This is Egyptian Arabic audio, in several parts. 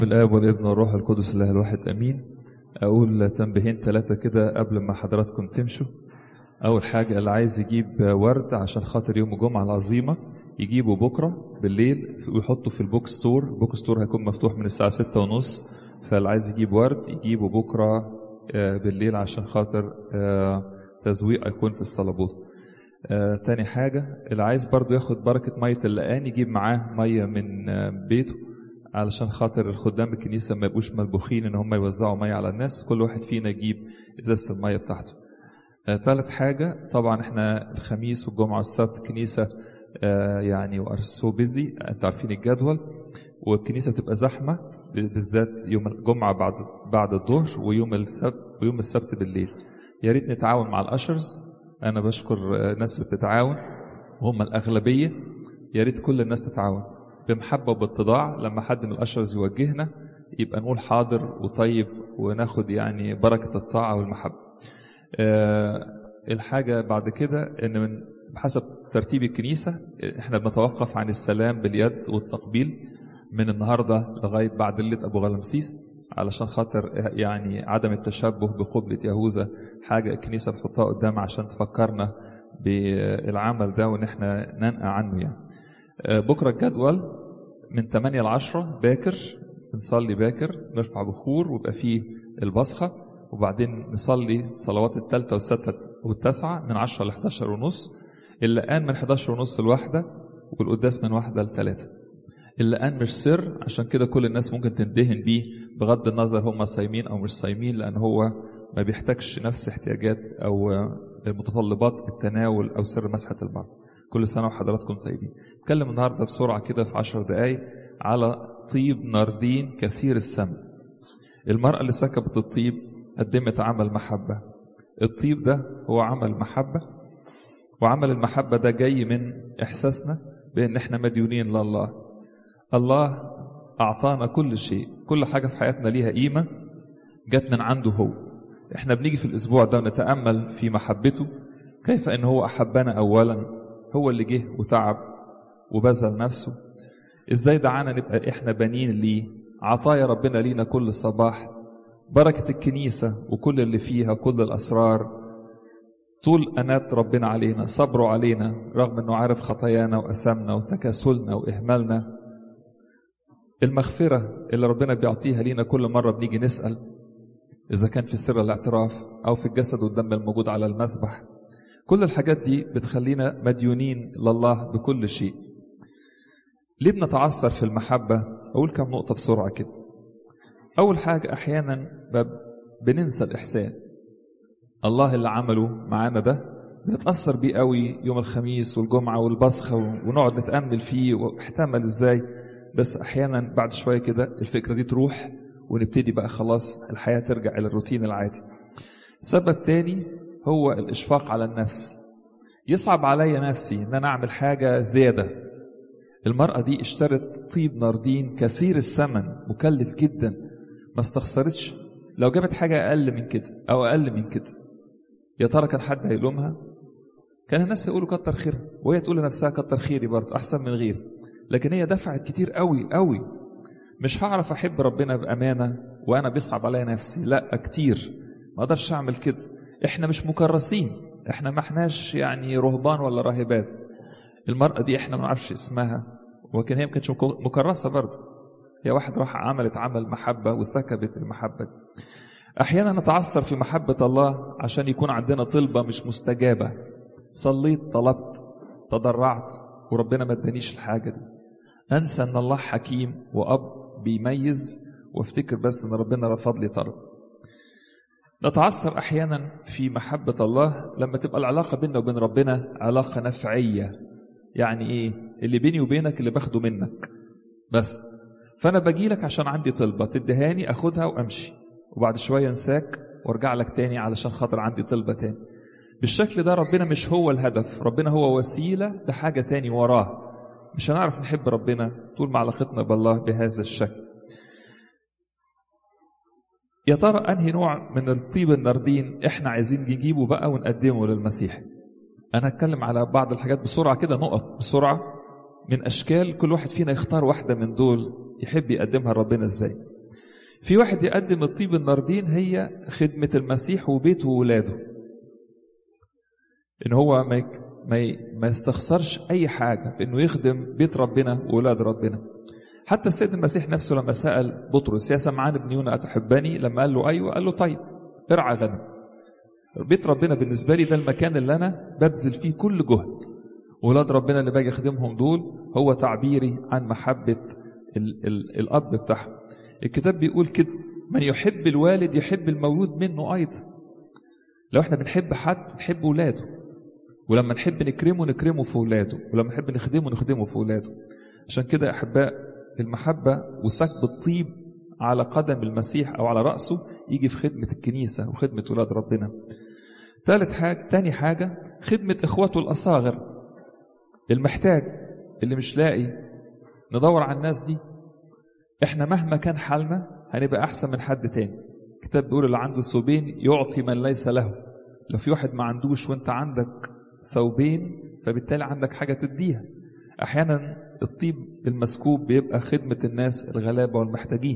بالآب والابن والروح القدس الله الواحد أمين أقول تنبيهين ثلاثة كده قبل ما حضراتكم تمشوا أول حاجة اللي عايز يجيب ورد عشان خاطر يوم الجمعة العظيمة يجيبه بكرة بالليل ويحطه في البوك ستور البوك ستور هيكون مفتوح من الساعة ستة ونص فاللي عايز يجيب ورد يجيبه بكرة بالليل عشان خاطر تزويق يكون في الصلبوت آه، تاني حاجة اللي عايز برضو ياخد بركة مية اللقان يجيب معاه مية من آه، بيته علشان خاطر الخدام الكنيسة ما يبقوش ملبوخين ان هم يوزعوا مية على الناس كل واحد فينا يجيب ازازة المية بتاعته آه، ثالث حاجة طبعا احنا الخميس والجمعة والسبت الكنيسة آه، يعني وارسو بيزي انتوا عارفين الجدول والكنيسة بتبقى زحمة بالذات يوم الجمعة بعد بعد الظهر ويوم السبت ويوم السبت بالليل يا ريت نتعاون مع الاشرز انا بشكر الناس اللي بتتعاون وهم الاغلبيه يا ريت كل الناس تتعاون بمحبه وباتضاع لما حد من الاشرز يوجهنا يبقى نقول حاضر وطيب وناخد يعني بركه الطاعه والمحبه أه الحاجه بعد كده ان من بحسب ترتيب الكنيسه احنا بنتوقف عن السلام باليد والتقبيل من النهارده لغايه بعد ليله ابو غلمسيس علشان خاطر يعني عدم التشبه بقبلة يهوذا حاجة الكنيسة بتحطها قدام عشان تفكرنا بالعمل ده وان احنا ننقى عنه يعني بكرة الجدول من 8 ل 10 باكر نصلي باكر نرفع بخور ويبقى فيه البصخة وبعدين نصلي صلوات الثالثة والستة والتاسعة من 10 ل 11 ونص اللقان من 11 ونص لواحدة والقداس من واحدة لثلاثة اللقان مش سر عشان كده كل الناس ممكن تندهن بيه بغض النظر هم صايمين او مش صايمين لان هو ما بيحتاجش نفس احتياجات او متطلبات التناول او سر مسحه البعض كل سنه وحضراتكم طيبين نتكلم النهارده بسرعه كده في عشر دقائق على طيب ناردين كثير السم المرأة اللي سكبت الطيب قدمت عمل محبة الطيب ده هو عمل محبة وعمل المحبة ده جاي من إحساسنا بأن إحنا مديونين لله الله أعطانا كل شيء كل حاجة في حياتنا ليها قيمة جت من عنده هو احنا بنيجي في الأسبوع ده نتأمل في محبته كيف أن هو أحبنا أولا هو اللي جه وتعب وبذل نفسه ازاي دعانا نبقى احنا بنين ليه عطايا ربنا لينا كل صباح بركة الكنيسة وكل اللي فيها وكل الأسرار طول أنات ربنا علينا صبره علينا رغم أنه عارف خطايانا وأسامنا وتكاسلنا وإهمالنا المغفرة اللي ربنا بيعطيها لينا كل مرة بنيجي نسأل إذا كان في سر الاعتراف أو في الجسد والدم الموجود على المسبح كل الحاجات دي بتخلينا مديونين لله بكل شيء ليه بنتعثر في المحبة أقول كم نقطة بسرعة كده أول حاجة أحيانا بننسى الإحسان الله اللي عمله معانا ده بنتأثر بيه قوي يوم الخميس والجمعة والبصخة ونقعد نتأمل فيه واحتمل إزاي بس احيانا بعد شويه كده الفكره دي تروح ونبتدي بقى خلاص الحياه ترجع الى الروتين العادي سبب تاني هو الاشفاق على النفس يصعب عليا نفسي ان انا اعمل حاجه زياده المراه دي اشترت طيب ناردين كثير الثمن مكلف جدا ما استخسرتش لو جابت حاجه اقل من كده او اقل من كده يا ترى كان حد هيلومها كان الناس يقولوا كتر خيرها وهي تقول لنفسها كتر خيري برضه احسن من غيري لكن هي دفعت كتير قوي قوي مش هعرف احب ربنا بامانه وانا بيصعب عليا نفسي لا كتير ما اقدرش اعمل كده احنا مش مكرسين احنا ما احناش يعني رهبان ولا راهبات المراه دي احنا ما نعرفش اسمها ولكن هي ما كانتش مكرسه برضه هي واحد راح عملت عمل محبه وسكبت المحبه دي احيانا نتعثر في محبه الله عشان يكون عندنا طلبه مش مستجابه صليت طلبت تضرعت وربنا ما ادانيش الحاجه دي انسى ان الله حكيم واب بيميز وافتكر بس ان ربنا رفض لي طلب نتعثر احيانا في محبه الله لما تبقى العلاقه بيننا وبين ربنا علاقه نفعيه يعني ايه اللي بيني وبينك اللي باخده منك بس فانا باجي لك عشان عندي طلبه تدهاني اخدها وامشي وبعد شويه انساك وارجع لك تاني علشان خاطر عندي طلبه تاني بالشكل ده ربنا مش هو الهدف ربنا هو وسيله لحاجه تاني وراه مش هنعرف نحب ربنا طول ما علاقتنا بالله بهذا الشكل يا ترى انهي نوع من الطيب الناردين احنا عايزين نجيبه بقى ونقدمه للمسيح انا هتكلم على بعض الحاجات بسرعه كده نقط بسرعه من اشكال كل واحد فينا يختار واحده من دول يحب يقدمها لربنا ازاي في واحد يقدم الطيب الناردين هي خدمه المسيح وبيته وولاده ان هو ما يك- ما ي- ما يستخسرش اي حاجه في انه يخدم بيت ربنا واولاد ربنا حتى السيد المسيح نفسه لما سال بطرس يا سمعان ابن يونا اتحبني لما قال له ايوه قال له طيب ارعى غنم بيت ربنا بالنسبه لي ده المكان اللي انا ببذل فيه كل جهد ولاد ربنا اللي باجي اخدمهم دول هو تعبيري عن محبه ال ال الاب بتاعهم الكتاب بيقول كده من يحب الوالد يحب المولود منه ايضا لو احنا بنحب حد نحب ولاده ولما نحب نكرمه نكرمه في ولاده ولما نحب نخدمه نخدمه في ولاده عشان كده يا احباء المحبه وسكب الطيب على قدم المسيح او على راسه يجي في خدمه الكنيسه وخدمه ولاد ربنا ثالث حاجه تاني حاجه خدمه اخواته الاصاغر المحتاج اللي مش لاقي ندور على الناس دي احنا مهما كان حالنا هنبقى احسن من حد تاني الكتاب بيقول اللي عنده ثوبين يعطي من ليس له لو في واحد ما عندوش وانت عندك ثوبين فبالتالي عندك حاجه تديها احيانا الطيب المسكوب بيبقى خدمه الناس الغلابه والمحتاجين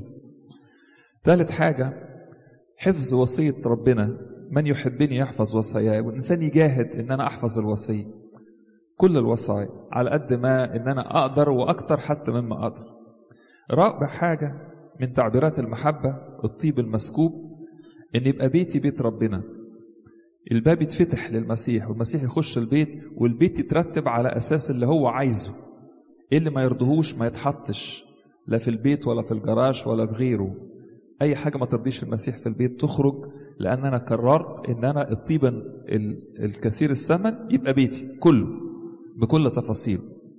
ثالث حاجه حفظ وصيه ربنا من يحبني يحفظ وصاياي والانسان يجاهد ان انا احفظ الوصيه كل الوصايا على قد ما ان انا اقدر واكتر حتى مما اقدر رابع حاجه من تعبيرات المحبه الطيب المسكوب ان يبقى بيتي بيت ربنا الباب يتفتح للمسيح والمسيح يخش البيت والبيت يترتب على اساس اللي هو عايزه ايه اللي ما يرضهوش ما يتحطش لا في البيت ولا في الجراج ولا في غيره اي حاجه ما ترضيش المسيح في البيت تخرج لان انا قررت ان انا الطيب ال- الكثير الثمن يبقى بيتي كله بكل تفاصيله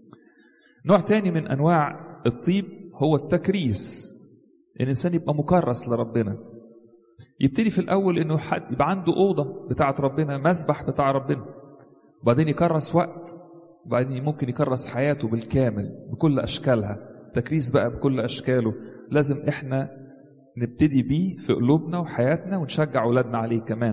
نوع تاني من انواع الطيب هو التكريس الانسان يبقى مكرس لربنا يبتدي في الاول انه حد يبقى عنده اوضه بتاعه ربنا مسبح بتاع ربنا وبعدين يكرس وقت وبعدين ممكن يكرس حياته بالكامل بكل اشكالها تكريس بقى بكل اشكاله لازم احنا نبتدي بيه في قلوبنا وحياتنا ونشجع اولادنا عليه كمان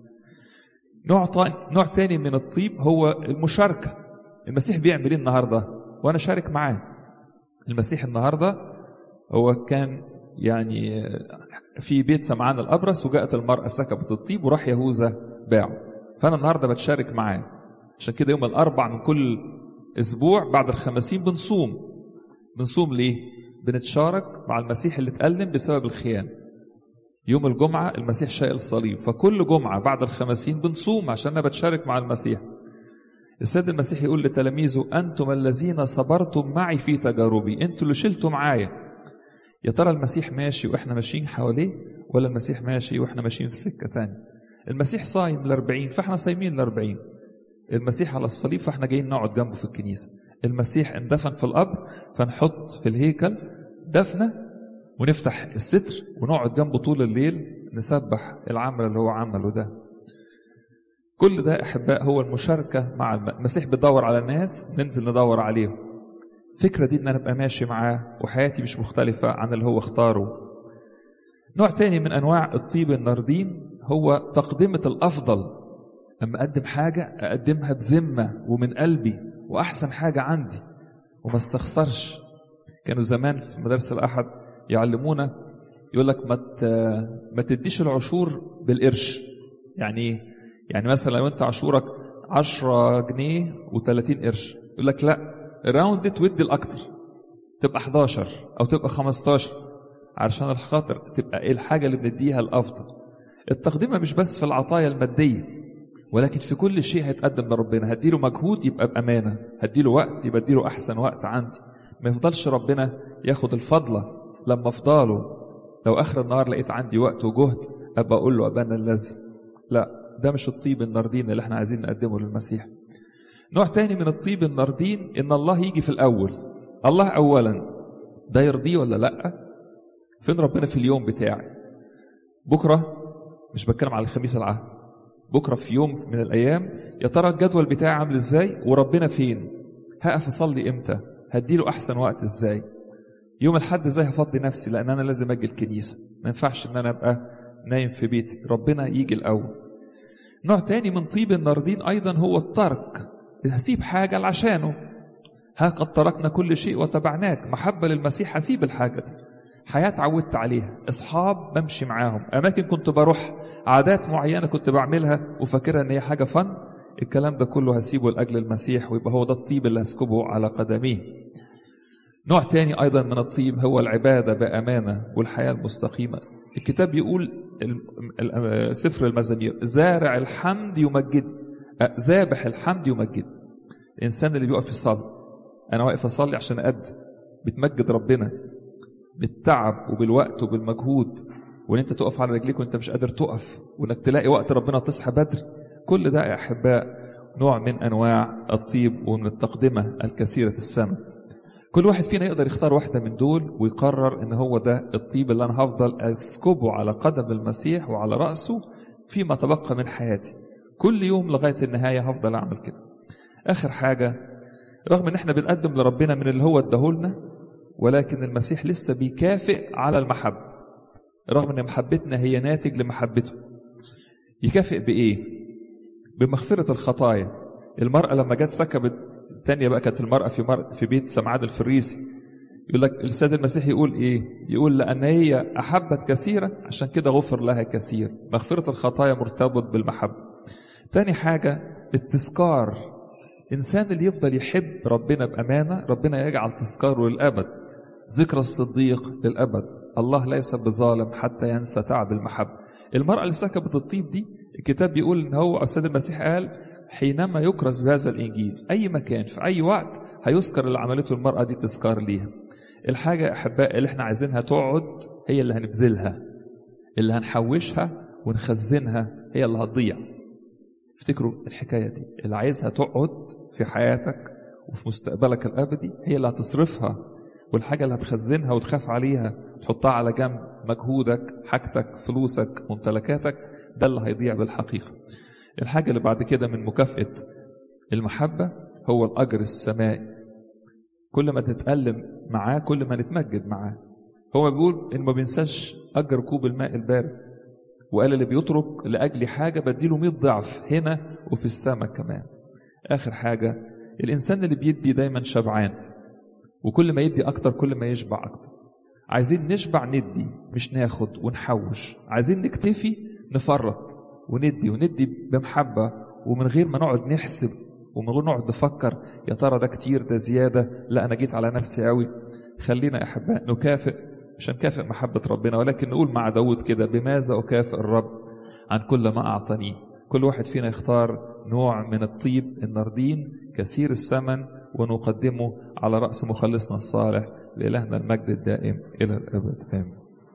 نوع طا... نوع تاني من الطيب هو المشاركه المسيح بيعمل ايه النهارده وانا شارك معاه المسيح النهارده هو كان يعني في بيت سمعان الابرص وجاءت المراه سكبت الطيب وراح يهوذا باعه فانا النهارده بتشارك معاه عشان كده يوم الاربع من كل اسبوع بعد الخمسين بنصوم بنصوم ليه بنتشارك مع المسيح اللي اتألم بسبب الخيانة يوم الجمعة المسيح شايل الصليب فكل جمعة بعد الخمسين بنصوم عشان أنا بتشارك مع المسيح السيد المسيح يقول لتلاميذه أنتم الذين صبرتم معي في تجاربي أنتوا اللي شلتوا معايا يا ترى المسيح ماشي وإحنا ماشيين حواليه ولا المسيح ماشي وإحنا ماشيين في سكة تانية المسيح صايم الأربعين فإحنا صايمين الأربعين المسيح على الصليب فإحنا جايين نقعد جنبه في الكنيسة المسيح اندفن في القبر فنحط في الهيكل دفنة ونفتح الستر ونقعد جنبه طول الليل نسبح العمل اللي هو عمله ده كل ده احباء هو المشاركه مع الم- المسيح بيدور على الناس ننزل ندور عليهم الفكره دي ان انا ابقى ماشي معاه وحياتي مش مختلفه عن اللي هو اختاره نوع تاني من انواع الطيب الناردين هو تقدمه الافضل اما اقدم حاجه اقدمها بذمه ومن قلبي واحسن حاجه عندي وما استخسرش كانوا زمان في مدارس الاحد يعلمونا يقول لك ما ت- ما تديش العشور بالقرش يعني ايه يعني مثلا لو انت عشورك 10 جنيه و30 قرش يقول لك لا راوند ودي الاكتر تبقى 11 او تبقى 15 علشان الخاطر تبقى ايه الحاجه اللي بنديها الافضل التقدمه مش بس في العطايا الماديه ولكن في كل شيء هيتقدم لربنا هديله مجهود يبقى بامانه هديله وقت يبقى اديله احسن وقت عندي ما يفضلش ربنا ياخد الفضله لما افضله لو اخر النهار لقيت عندي وقت وجهد ابقى اقول له ابانا اللازم لا ده مش الطيب الناردين اللي احنا عايزين نقدمه للمسيح نوع تاني من الطيب الناردين ان الله يجي في الاول الله اولا ده يرضيه ولا لا فين ربنا في اليوم بتاعي بكره مش بتكلم على الخميس العهد بكره في يوم من الايام يا ترى الجدول بتاعي عامل ازاي وربنا فين هقف اصلي امتى هديله احسن وقت ازاي يوم الحد ازاي هفضي نفسي لان انا لازم اجي الكنيسه ما ينفعش ان انا ابقى نايم في بيتي ربنا يجي الاول نوع تاني من طيب الناردين ايضا هو الترك هسيب حاجه عشانه ها قد تركنا كل شيء وتبعناك محبة للمسيح هسيب الحاجة دي حياة اتعودت عليها أصحاب بمشي معاهم أماكن كنت بروح عادات معينة كنت بعملها وفاكرها إن هي حاجة فن الكلام ده كله هسيبه لأجل المسيح ويبقى هو ده الطيب اللي هسكبه على قدميه نوع تاني أيضا من الطيب هو العبادة بأمانة والحياة المستقيمة الكتاب يقول سفر المزامير زارع الحمد يمجد ذابح الحمد يمجد الإنسان اللي بيقف يصلي أنا واقف أصلي عشان أد بتمجد ربنا بالتعب وبالوقت وبالمجهود وان انت تقف على رجليك وانت مش قادر تقف وانك تلاقي وقت ربنا تصحى بدري كل ده يا احباء نوع من انواع الطيب ومن التقدمه الكثيره السنه كل واحد فينا يقدر يختار واحده من دول ويقرر ان هو ده الطيب اللي انا هفضل اسكبه على قدم المسيح وعلى راسه فيما تبقى من حياتي كل يوم لغايه النهايه هفضل اعمل كده اخر حاجه رغم ان احنا بنقدم لربنا من اللي هو اداهولنا ولكن المسيح لسه بيكافئ على المحبة رغم ان محبتنا هي ناتج لمحبته يكافئ بايه بمغفرة الخطايا المرأة لما جت سكبت الثانية بقى كانت المرأة في مر... في بيت سمعان الفريسي يقول لك السيد المسيح يقول ايه يقول لان هي احبت كثيرا عشان كده غفر لها كثير مغفرة الخطايا مرتبط بالمحبة تاني حاجة التذكار الإنسان اللي يفضل يحب ربنا بأمانة ربنا يجعل تذكاره للأبد ذكر الصديق للأبد الله ليس بظالم حتى ينسى تعب المحبة المرأة اللي سكبت الطيب دي الكتاب بيقول إن هو السيد المسيح قال حينما يكرز بهذا الإنجيل أي مكان في أي وقت هيذكر اللي عملته المرأة دي تذكار ليها الحاجة يا أحباء اللي احنا عايزينها تقعد هي اللي هنبذلها اللي هنحوشها ونخزنها هي اللي هتضيع افتكروا الحكاية دي اللي عايزها تقعد في حياتك وفي مستقبلك الأبدي هي اللي هتصرفها والحاجة اللي هتخزنها وتخاف عليها تحطها على جنب مجهودك حاجتك فلوسك ممتلكاتك ده اللي هيضيع بالحقيقة الحاجة اللي بعد كده من مكافأة المحبة هو الأجر السمائي كل ما تتألم معاه كل ما نتمجد معاه هو بيقول إن ما بينساش أجر كوب الماء البارد وقال اللي بيترك لأجل حاجة بديله 100 ضعف هنا وفي السماء كمان آخر حاجة الإنسان اللي بيدي دايما شبعان وكل ما يدي أكتر كل ما يشبع أكتر عايزين نشبع ندي مش ناخد ونحوش عايزين نكتفي نفرط وندي وندي بمحبة ومن غير ما نقعد نحسب ومن غير نقعد نفكر يا ترى ده كتير ده زيادة لا أنا جيت على نفسي قوي خلينا يا أحباء نكافئ مش هنكافئ محبة ربنا ولكن نقول مع داود كده بماذا أكافئ الرب عن كل ما أعطانيه كل واحد فينا يختار نوع من الطيب النردين كثير الثمن ونقدمه على رأس مخلصنا الصالح لإلهنا المجد الدائم إلى الأبد آمين